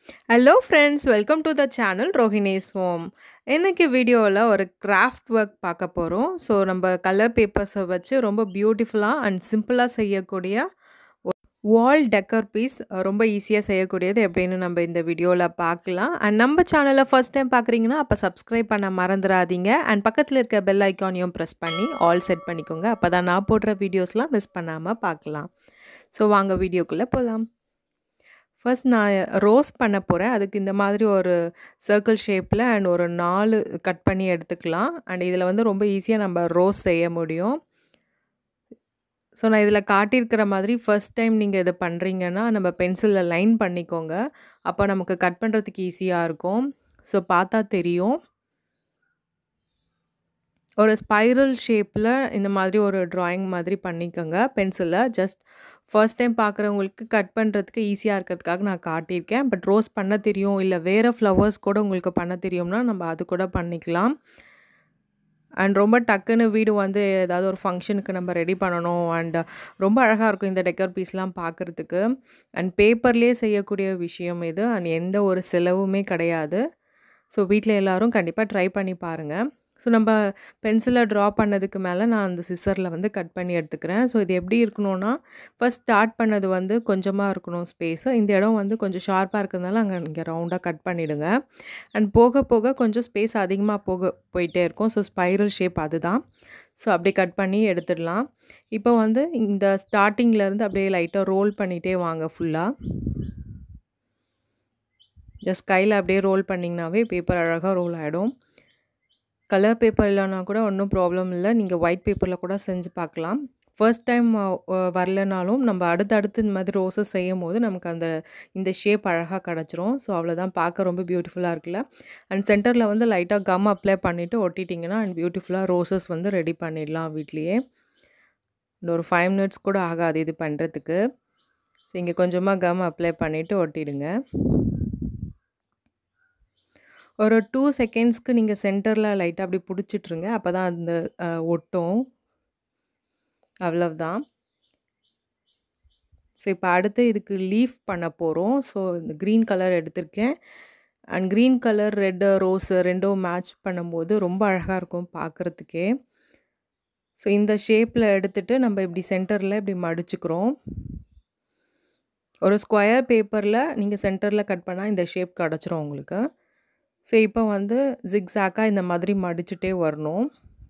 hello friends welcome to the channel Rohini's home இன்னைக்கு வீடியோவில் ஒரு கிராஃப்ட் ஒர்க் பார்க்க போகிறோம் ஸோ நம்ம கலர் பேப்பர்ஸை வச்சு ரொம்ப பியூட்டிஃபுல்லாக அண்ட் சிம்பிளாக செய்யக்கூடிய வால் டெக்கர் பீஸ் ரொம்ப ஈஸியாக செய்யக்கூடியது எப்படின்னு நம்ம இந்த வீடியோவில் பார்க்கலாம் அண்ட் நம்ம சேனலை ஃபஸ்ட் டைம் பார்க்குறீங்கன்னா அப்போ சப்ஸ்கிரைப் பண்ண மறந்துடாதீங்க அண்ட் பக்கத்தில் இருக்க பெல் ஐக்கானையும் ப்ரெஸ் பண்ணி ஆல் செட் பண்ணிக்கோங்க அப்போ தான் நான் போடுற வீடியோஸ்லாம் மிஸ் பண்ணாமல் பார்க்கலாம் ஸோ வாங்க வீடியோக்குள்ளே போகலாம் ஃபர்ஸ்ட் நான் ரோஸ் பண்ண போகிறேன் அதுக்கு இந்த மாதிரி ஒரு சர்க்கிள் ஷேப்பில் அண்ட் ஒரு நாலு கட் பண்ணி எடுத்துக்கலாம் அண்ட் இதில் வந்து ரொம்ப ஈஸியாக நம்ம ரோஸ் செய்ய முடியும் ஸோ நான் இதில் காட்டியிருக்கிற மாதிரி ஃபர்ஸ்ட் டைம் நீங்கள் இதை பண்ணுறீங்கன்னா நம்ம பென்சிலில் லைன் பண்ணிக்கோங்க அப்போ நமக்கு கட் பண்ணுறதுக்கு ஈஸியாக இருக்கும் ஸோ பார்த்தா தெரியும் ஒரு ஸ்பைரல் ஷேப்பில் இந்த மாதிரி ஒரு ட்ராயிங் மாதிரி பண்ணிக்கோங்க பென்சிலில் ஜஸ்ட் ஃபர்ஸ்ட் டைம் பார்க்குறவங்களுக்கு கட் பண்ணுறதுக்கு ஈஸியாக இருக்கிறதுக்காக நான் காட்டியிருக்கேன் பட் ரோஸ் பண்ண தெரியும் இல்லை வேறு ஃப்ளவர்ஸ் கூட உங்களுக்கு பண்ண தெரியும்னா நம்ம அது கூட பண்ணிக்கலாம் அண்ட் ரொம்ப டக்குன்னு வீடு வந்து ஏதாவது ஒரு ஃபங்க்ஷனுக்கு நம்ம ரெடி பண்ணணும் அண்ட் ரொம்ப அழகாக இருக்கும் இந்த டெக்கர் பீஸ்லாம் பார்க்குறதுக்கு அண்ட் பேப்பர்லேயே செய்யக்கூடிய விஷயம் இது அண்ட் எந்த ஒரு செலவுமே கிடையாது ஸோ வீட்டில் எல்லோரும் கண்டிப்பாக ட்ரை பண்ணி பாருங்கள் ஸோ நம்ம பென்சிலில் ட்ரா பண்ணதுக்கு மேலே நான் அந்த சிசரில் வந்து கட் பண்ணி எடுத்துக்கிறேன் ஸோ இது எப்படி இருக்கணும்னா ஃபஸ்ட் ஸ்டார்ட் பண்ணது வந்து கொஞ்சமாக இருக்கணும் ஸ்பேஸு இந்த இடம் வந்து கொஞ்சம் ஷார்ப்பாக இருக்கிறதுனால அங்கே இங்கே ரவுண்டாக கட் பண்ணிவிடுங்க அண்ட் போக போக கொஞ்சம் ஸ்பேஸ் அதிகமாக போக போயிட்டே இருக்கும் ஸோ ஸ்பைரல் ஷேப் அதுதான் ஸோ அப்படி கட் பண்ணி எடுத்துடலாம் இப்போ வந்து இந்த ஸ்டார்டிங்லேருந்து அப்படியே லைட்டாக ரோல் பண்ணிகிட்டே வாங்க ஃபுல்லாக ஜஸ்ட் கையில் அப்படியே ரோல் பண்ணிங்கனாவே பேப்பர் அழகாக ரோல் ஆகிடும் கலர் பேப்பர் இல்லைனா கூட ஒன்றும் ப்ராப்ளம் இல்லை நீங்கள் ஒயிட் பேப்பரில் கூட செஞ்சு பார்க்கலாம் ஃபர்ஸ்ட் டைம் வரலனாலும் நம்ம அடுத்தடுத்து இந்த மாதிரி ரோஸஸ் செய்யும் போது நமக்கு அந்த இந்த ஷேப் அழகாக கிடச்சிரும் ஸோ அவ்வளோதான் பார்க்க ரொம்ப பியூட்டிஃபுல்லாக இருக்குல்ல அண்ட் சென்டரில் வந்து லைட்டாக கம் அப்ளை பண்ணிவிட்டு ஒட்டிட்டிங்கன்னா அண்ட் பியூட்டிஃபுல்லாக ரோஸஸ் வந்து ரெடி பண்ணிடலாம் வீட்லேயே ஒரு ஃபைவ் மினிட்ஸ் கூட ஆகாது இது பண்ணுறதுக்கு ஸோ இங்கே கொஞ்சமாக கம் அப்ளை பண்ணிவிட்டு ஒட்டிடுங்க ஒரு டூ செகண்ட்ஸ்க்கு நீங்கள் சென்டரில் லைட்டாக அப்படி பிடிச்சிட்ருங்க அப்போ தான் அந்த ஒட்டும் அவ்வளவுதான் ஸோ இப்போ அடுத்து இதுக்கு லீஃப் பண்ண போகிறோம் ஸோ இந்த க்ரீன் கலர் எடுத்திருக்கேன் and green colour red rose ரெண்டும் மேட்ச் பண்ணும்போது ரொம்ப அழகாக இருக்கும் பார்க்குறதுக்கே ஸோ இந்த ஷேப்பில் எடுத்துகிட்டு நம்ம இப்படி சென்டரில் இப்படி மடிச்சுக்கிறோம் ஒரு ஸ்கொயர் பேப்பரில் நீங்கள் சென்டரில் கட் பண்ணால் இந்த ஷேப் கிடச்சிரும் உங்களுக்கு ஸோ இப்போ வந்து ஜிக்ஸாக்காக இந்த மாதிரி மடிச்சுட்டே வரணும்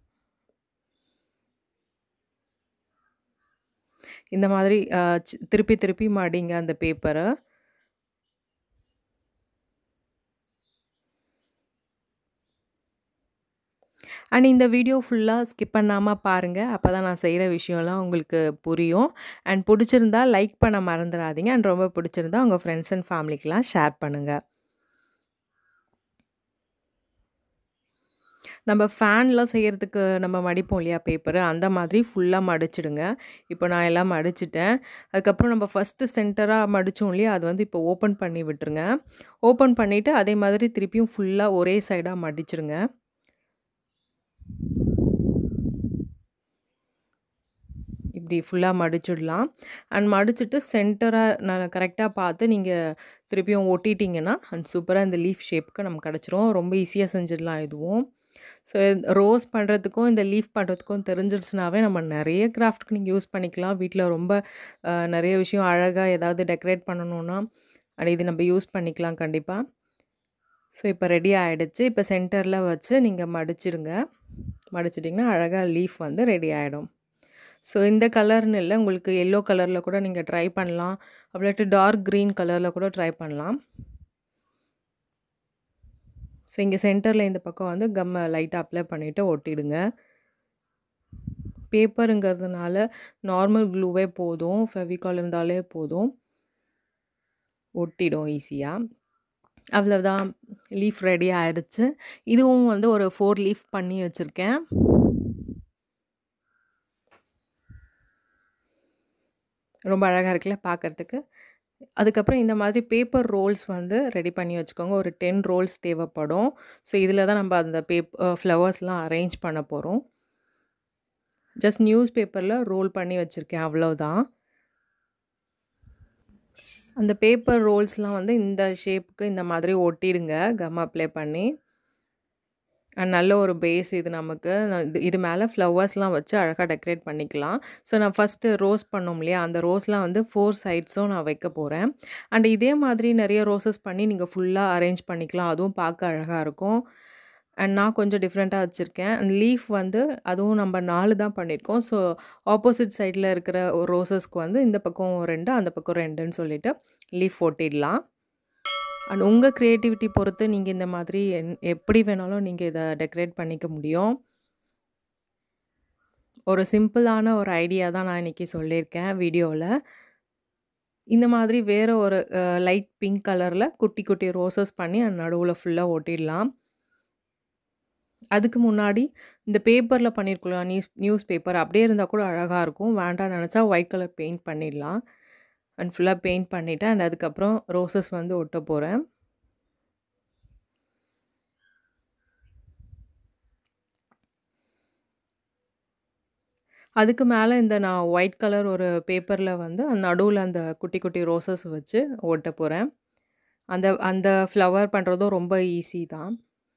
இந்த மாதிரி திருப்பி திருப்பி மடிங்க அந்த பேப்பரை அண்ட் இந்த வீடியோ ஃபுல்லாக ஸ்கிப் பண்ணாமல் பாருங்கள் அப்போ தான் நான் செய்கிற விஷயம்லாம் உங்களுக்கு புரியும் அண்ட் பிடிச்சிருந்தா லைக் பண்ண மறந்துடாதீங்க அண்ட் ரொம்ப பிடிச்சிருந்தா உங்கள் ஃப்ரெண்ட்ஸ் அண்ட் ஃபேமிலிக்கெலாம் ஷேர் பண்ணுங்கள் நம்ம ஃபேன்லாம் செய்கிறதுக்கு நம்ம மடிப்போம் இல்லையா பேப்பரு அந்த மாதிரி ஃபுல்லாக மடிச்சிடுங்க இப்போ நான் எல்லாம் மடிச்சிட்டேன் அதுக்கப்புறம் நம்ம ஃபஸ்ட்டு சென்டராக மடித்தோம் இல்லையா அது வந்து இப்போ ஓப்பன் பண்ணி விட்டுருங்க ஓப்பன் பண்ணிவிட்டு அதே மாதிரி திருப்பியும் ஃபுல்லாக ஒரே சைடாக மடிச்சிடுங்க இப்படி ஃபுல்லாக மடிச்சிடலாம் அண்ட் மடிச்சுட்டு சென்டராக நான் கரெக்டாக பார்த்து நீங்கள் திருப்பியும் ஒட்டிட்டிங்கன்னா அண்ட் சூப்பராக இந்த லீஃப் ஷேப்புக்கு நமக்கு கிடச்சிரும் ரொம்ப ஈஸியாக செஞ்சிடலாம் இதுவும் ஸோ ரோஸ் பண்ணுறதுக்கும் இந்த லீஃப் பண்ணுறதுக்கும் தெரிஞ்சிருச்சுனாவே நம்ம நிறைய கிராஃப்ட்க்கு நீங்கள் யூஸ் பண்ணிக்கலாம் வீட்டில் ரொம்ப நிறைய விஷயம் அழகாக ஏதாவது டெக்கரேட் பண்ணணுன்னா அது இது நம்ம யூஸ் பண்ணிக்கலாம் கண்டிப்பாக ஸோ இப்போ ரெடி ஆகிடுச்சு இப்போ சென்டரில் வச்சு நீங்கள் மடிச்சிடுங்க மடிச்சிட்டிங்கன்னா அழகாக லீஃப் வந்து ரெடி ஆகிடும் ஸோ இந்த கலர்னு இல்லை உங்களுக்கு எல்லோ கலரில் கூட நீங்கள் ட்ரை பண்ணலாம் அப்படின்ட்டு டார்க் க்ரீன் கலரில் கூட ட்ரை பண்ணலாம் ஸோ இங்கே சென்டரில் இந்த பக்கம் வந்து கம்மை லைட்டாக அப்ளை பண்ணிவிட்டு ஒட்டிடுங்க பேப்பருங்கிறதுனால நார்மல் க்ளூவே போதும் ஃபெவிகால் இருந்தாலே போதும் ஒட்டிடும் ஈஸியாக அவ்வளோதான் லீஃப் ரெடி ஆகிடுச்சு இதுவும் வந்து ஒரு ஃபோர் லீஃப் பண்ணி வச்சுருக்கேன் ரொம்ப அழகாக இருக்குல்ல பார்க்குறதுக்கு அதுக்கப்புறம் இந்த மாதிரி பேப்பர் ரோல்ஸ் வந்து ரெடி பண்ணி வச்சுக்கோங்க ஒரு டென் ரோல்ஸ் தேவைப்படும் ஸோ இதில் தான் நம்ம அந்த பேப் ஃப்ளவர்ஸ்லாம் அரேஞ்ச் பண்ண போகிறோம் ஜஸ்ட் நியூஸ் பேப்பரில் ரோல் பண்ணி வச்சுருக்கேன் அவ்வளோதான் அந்த பேப்பர் ரோல்ஸ்லாம் வந்து இந்த ஷேப்புக்கு இந்த மாதிரி ஒட்டிடுங்க கம் அப்ளை பண்ணி அண்ட் நல்ல ஒரு பேஸ் இது நமக்கு நான் இது இது மேலே ஃப்ளவர்ஸ்லாம் வச்சு அழகாக டெக்கரேட் பண்ணிக்கலாம் ஸோ நான் ஃபஸ்ட்டு ரோஸ் பண்ணோம் இல்லையா அந்த ரோஸ்லாம் வந்து ஃபோர் சைட்ஸும் நான் வைக்க போகிறேன் அண்ட் இதே மாதிரி நிறைய ரோசஸ் பண்ணி நீங்கள் ஃபுல்லாக அரேஞ்ச் பண்ணிக்கலாம் அதுவும் பார்க்க அழகாக இருக்கும் அண்ட் நான் கொஞ்சம் டிஃப்ரெண்ட்டாக வச்சுருக்கேன் அண்ட் லீஃப் வந்து அதுவும் நம்ம நாலு தான் பண்ணியிருக்கோம் ஸோ ஆப்போசிட் சைடில் இருக்கிற ஒரு ரோசஸ்க்கு வந்து இந்த பக்கம் ரெண்டு அந்த பக்கம் ரெண்டுன்னு சொல்லிட்டு லீஃப் ஒட்டிடலாம் அண்ட் உங்கள் க்ரியேட்டிவிட்டி பொறுத்து நீங்கள் இந்த மாதிரி என் எப்படி வேணாலும் நீங்கள் இதை டெக்கரேட் பண்ணிக்க முடியும் ஒரு சிம்பிளான ஒரு ஐடியா தான் நான் இன்றைக்கி சொல்லியிருக்கேன் வீடியோவில் இந்த மாதிரி வேறு ஒரு லைட் பிங்க் கலரில் குட்டி குட்டி ரோசஸ் பண்ணி அந்த நடுவில் ஃபுல்லாக ஒட்டிடலாம் அதுக்கு முன்னாடி இந்த பேப்பரில் பண்ணியிருக்கலாம் நியூஸ் நியூஸ் பேப்பர் அப்படியே இருந்தால் கூட அழகாக இருக்கும் வேண்டாம் நினச்சா ஒயிட் கலர் பெயிண்ட் பண்ணிடலாம் அண்ட் ஃபுல்லாக பெயிண்ட் பண்ணிவிட்டேன் அண்ட் அதுக்கப்புறம் ரோசஸ் வந்து ஒட்ட போகிறேன் அதுக்கு மேலே இந்த நான் ஒயிட் கலர் ஒரு பேப்பரில் வந்து அந்த நடுவில் அந்த குட்டி குட்டி ரோசஸ் வச்சு ஒட்ட போகிறேன் அந்த அந்த ஃப்ளவர் பண்ணுறதும் ரொம்ப ஈஸி தான்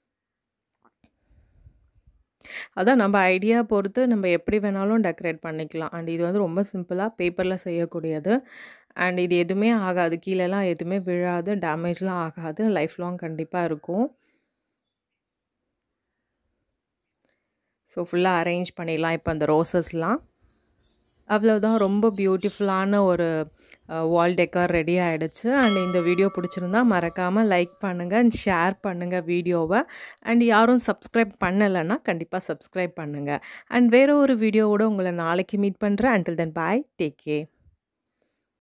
அதான் நம்ம ஐடியா பொறுத்து நம்ம எப்படி வேணாலும் டெக்கரேட் பண்ணிக்கலாம் அண்ட் இது வந்து ரொம்ப சிம்பிளாக பேப்பரில் செய்யக்கூடியது அண்ட் இது எதுவுமே ஆகாது கீழெல்லாம் எதுவுமே விழாது டேமேஜ்லாம் ஆகாது லைஃப் லாங் கண்டிப்பாக இருக்கும் ஸோ ஃபுல்லாக அரேஞ்ச் பண்ணிடலாம் இப்போ அந்த ரோசஸ்லாம் அவ்வளோதான் ரொம்ப பியூட்டிஃபுல்லான ஒரு வால் டெக்கர் ரெடி ஆகிடுச்சு அண்ட் இந்த வீடியோ பிடிச்சிருந்தா மறக்காமல் லைக் பண்ணுங்கள் அண்ட் ஷேர் பண்ணுங்கள் வீடியோவை அண்ட் யாரும் சப்ஸ்கிரைப் பண்ணலைன்னா கண்டிப்பாக சப்ஸ்கிரைப் பண்ணுங்கள் அண்ட் வேறு ஒரு வீடியோவோட உங்களை நாளைக்கு மீட் பண்ணுறேன் until then bye take K